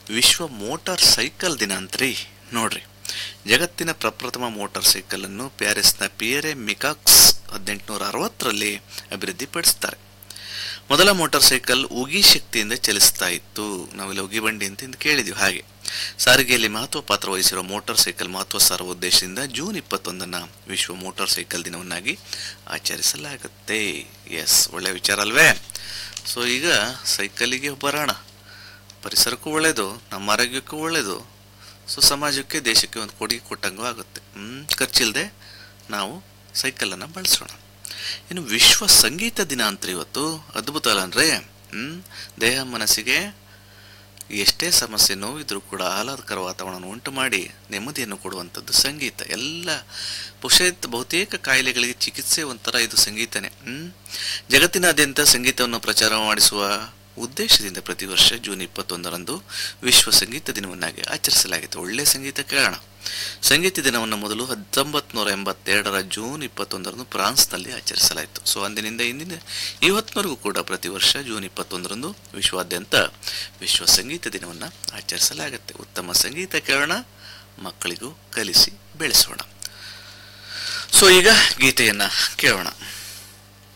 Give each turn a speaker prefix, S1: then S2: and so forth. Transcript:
S1: ವಿಶ್ವ motor cycle ದಿನ ಅಂತ್ರಿ ನೋಡ್ರಿ ಜಗತ್ತಿನ ಪ್ರಪ್ರಥಮ ಮೋಟಾರ್ ಸೈಕಲ್ ಅನ್ನು ಪ್ಯಾರಿಸ್ನ ಪಿಯರೆ ಮಿಕಾಕ್ಸ್ ಹದಿನೆಂಟುನೂರ ಅರವತ್ತರಲ್ಲಿ ಅಭಿವೃದ್ಧಿಪಡಿಸ್ತಾರೆ ಮೊದಲ ಮೋಟಾರ್ ಸೈಕಲ್ ಉಗಿ ಶಕ್ತಿಯಿಂದ ಚಲಿಸ್ತಾ ಇತ್ತು ನಾವೆಲ್ಲ ಉಗಿ ಬಂಡಿ ಅಂತ ಇಂದು ಕೇಳಿದ್ವಿ ಹಾಗೆ ಸಾರಿಗೆಯಲ್ಲಿ ಮಹತ್ವ ಪಾತ್ರ ವಹಿಸಿರುವ ಮೋಟಾರ್ ಸೈಕಲ್ ಮಹತ್ವ ಸಾರುವ ಉದ್ದೇಶದಿಂದ ಜೂನ್ ಇಪ್ಪತ್ತೊಂದನ್ನು ವಿಶ್ವ ಮೋಟಾರ್ ಸೈಕಲ್ ದಿನವನ್ನಾಗಿ ಆಚರಿಸಲಾಗುತ್ತೆ ಎಸ್ ಒಳ್ಳೆ ವಿಚಾರ ಅಲ್ವೇ ಸೊ ಈಗ ಸೈಕಲಿಗೆ ಬರೋಣ ಪರಿಸರಕ್ಕೂ ಒಳ್ಳೆಯದು ನಮ್ಮ ಆರೋಗ್ಯಕ್ಕೂ ಒಳ್ಳೆಯದು ಸೊ ಸಮಾಜಕ್ಕೆ ದೇಶಕ್ಕೆ ಒಂದು ಕೊಡುಗೆ ಕೊಟ್ಟಂಗೂ ಆಗುತ್ತೆ ಹ್ಮ್, ಖರ್ಚಿಲ್ಲದೆ ನಾವು ಸೈಕಲನ್ನು ಬಳಸೋಣ ಇನ್ನು ವಿಶ್ವ ಸಂಗೀತ ದಿನ ಅಂತ ಇವತ್ತು ಅದ್ಭುತ ಅಲ್ಲನ್ರಿ ಹ್ಮ್ ದೇಹ ಮನಸ್ಸಿಗೆ ಎಷ್ಟೇ ಸಮಸ್ಯೆ ನೋವಿದ್ರೂ ಕೂಡ ಆಹ್ಲಾದಕರ ವಾತಾವರಣ ಉಂಟು ಮಾಡಿ ನೆಮ್ಮದಿಯನ್ನು ಕೊಡುವಂಥದ್ದು ಸಂಗೀತ ಎಲ್ಲ ಬಹುಶಃ ಬಹುತೇಕ ಕಾಯಿಲೆಗಳಿಗೆ ಚಿಕಿತ್ಸೆ ಒಂಥರ ಇದು ಸಂಗೀತನೇ ಹ್ಮ್ ಜಗತ್ತಿನಾದ್ಯಂತ ಸಂಗೀತವನ್ನು ಪ್ರಚಾರ ಮಾಡಿಸುವ ಉದ್ದೇಶದಿಂದ ಪ್ರತಿ ವರ್ಷ ಜೂನ್ ಇಪ್ಪತ್ತೊಂದರಂದು ವಿಶ್ವ ಸಂಗೀತ ದಿನವನ್ನಾಗಿ ಆಚರಿಸಲಾಗಿತ್ತು ಒಳ್ಳೆ ಸಂಗೀತ ಕೇಳೋಣ ಸಂಗೀತ ದಿನವನ್ನು ಮೊದಲು ಹತ್ತೊಂಬತ್ತು ನೂರ ಎಂಬತ್ತೆರಡರ ಜೂನ್ ಇಪ್ಪತ್ತೊಂದರಂದು ಫ್ರಾನ್ಸ್ನಲ್ಲಿ ಆಚರಿಸಲಾಯಿತು ಸೊ ಅಂದಿನಿಂದ ಇಂದಿನ ಇವತ್ತಿನವರೆಗೂ ಕೂಡ ಪ್ರತಿ ವರ್ಷ ಜೂನ್ ಇಪ್ಪತ್ತೊಂದರಂದು ವಿಶ್ವಾದ್ಯಂತ ವಿಶ್ವ ಸಂಗೀತ ದಿನವನ್ನು ಆಚರಿಸಲಾಗುತ್ತೆ ಉತ್ತಮ ಸಂಗೀತ ಕೇಳೋಣ ಮಕ್ಕಳಿಗೂ ಕಲಿಸಿ ಬೆಳೆಸೋಣ ಸೊ ಈಗ ಗೀತೆಯನ್ನು ಕೇಳೋಣ